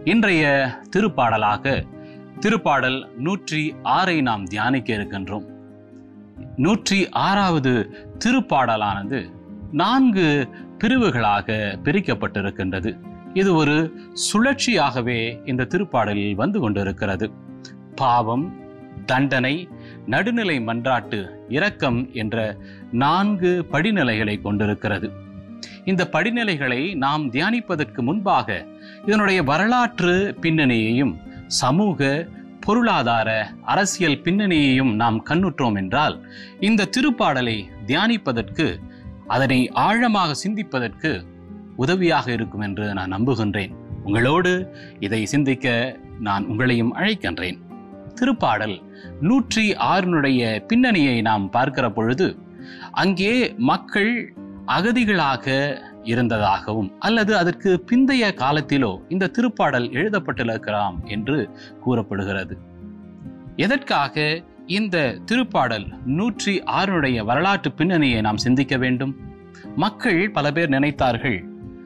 இன்றைய திருப்பாடலாக திருப்பாடல் நூற்றி ஆறை நாம் தியானிக்க இருக்கின்றோம் நூற்றி ஆறாவது திருப்பாடலானது நான்கு பிரிவுகளாக பிரிக்கப்பட்டிருக்கின்றது இது ஒரு சுழற்சியாகவே இந்த திருப்பாடலில் வந்து கொண்டிருக்கிறது பாவம் தண்டனை நடுநிலை மன்றாட்டு இரக்கம் என்ற நான்கு படிநிலைகளை கொண்டிருக்கிறது இந்த படிநிலைகளை நாம் தியானிப்பதற்கு முன்பாக இதனுடைய வரலாற்று பின்னணியையும் சமூக பொருளாதார அரசியல் பின்னணியையும் நாம் கண்ணுற்றோம் என்றால் இந்த திருப்பாடலை தியானிப்பதற்கு அதனை ஆழமாக சிந்திப்பதற்கு உதவியாக இருக்கும் என்று நான் நம்புகின்றேன் உங்களோடு இதை சிந்திக்க நான் உங்களையும் அழைக்கின்றேன் திருப்பாடல் நூற்றி ஆறினுடைய பின்னணியை நாம் பார்க்கிற பொழுது அங்கே மக்கள் அகதிகளாக இருந்ததாகவும் அல்லது அதற்கு பிந்தைய காலத்திலோ இந்த திருப்பாடல் எழுதப்பட்டிருக்கலாம் என்று கூறப்படுகிறது எதற்காக இந்த திருப்பாடல் நூற்றி ஆறுனுடைய வரலாற்று பின்னணியை நாம் சிந்திக்க வேண்டும் மக்கள் பல பேர் நினைத்தார்கள்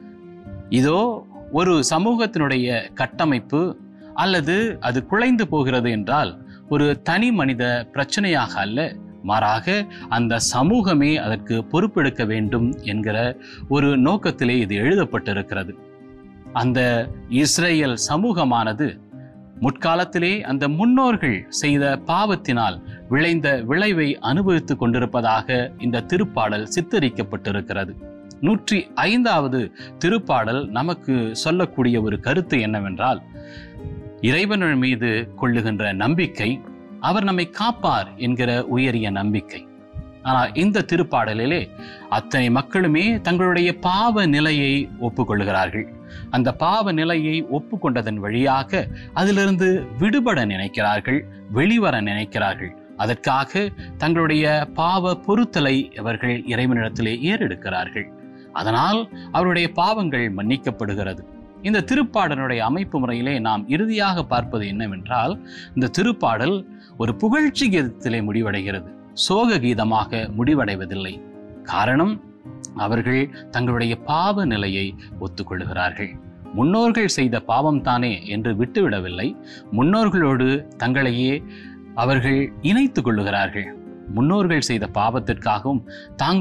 இதோ ஒரு சமூகத்தினுடைய கட்டமைப்பு அல்லது அது குலைந்து போகிறது என்றால் ஒரு தனி மனித பிரச்சனையாக அல்ல மாறாக அந்த சமூகமே அதற்கு பொறுப்பெடுக்க வேண்டும் என்கிற ஒரு நோக்கத்திலே இது எழுதப்பட்டிருக்கிறது அந்த இஸ்ரேல் சமூகமானது முற்காலத்திலே அந்த முன்னோர்கள் செய்த பாவத்தினால் விளைந்த விளைவை அனுபவித்துக் கொண்டிருப்பதாக இந்த திருப்பாடல் சித்தரிக்கப்பட்டிருக்கிறது நூற்றி ஐந்தாவது திருப்பாடல் நமக்கு சொல்லக்கூடிய ஒரு கருத்து என்னவென்றால் இறைவன் மீது கொள்ளுகின்ற நம்பிக்கை அவர் நம்மை காப்பார் என்கிற உயரிய நம்பிக்கை ஆனால் இந்த திருப்பாடலிலே அத்தனை மக்களுமே தங்களுடைய பாவ நிலையை ஒப்புக்கொள்ளுகிறார்கள் அந்த பாவ நிலையை ஒப்புக்கொண்டதன் வழியாக அதிலிருந்து விடுபட நினைக்கிறார்கள் வெளிவர நினைக்கிறார்கள் அதற்காக தங்களுடைய பாவ பொருத்தலை அவர்கள் இறைவனிடத்திலே ஏறெடுக்கிறார்கள் அதனால் அவருடைய பாவங்கள் மன்னிக்கப்படுகிறது இந்த திருப்பாடலுடைய அமைப்பு முறையிலே நாம் இறுதியாக பார்ப்பது என்னவென்றால் இந்த திருப்பாடல் ஒரு புகழ்ச்சி கீதத்திலே முடிவடைகிறது சோக கீதமாக முடிவடைவதில்லை காரணம் அவர்கள் தங்களுடைய பாவ நிலையை ஒத்துக்கொள்கிறார்கள் முன்னோர்கள் செய்த பாவம் தானே என்று விட்டுவிடவில்லை முன்னோர்களோடு தங்களையே அவர்கள் இணைத்துக் கொள்ளுகிறார்கள் முன்னோர்கள் செய்த பாவத்திற்காகவும் தாங்கள்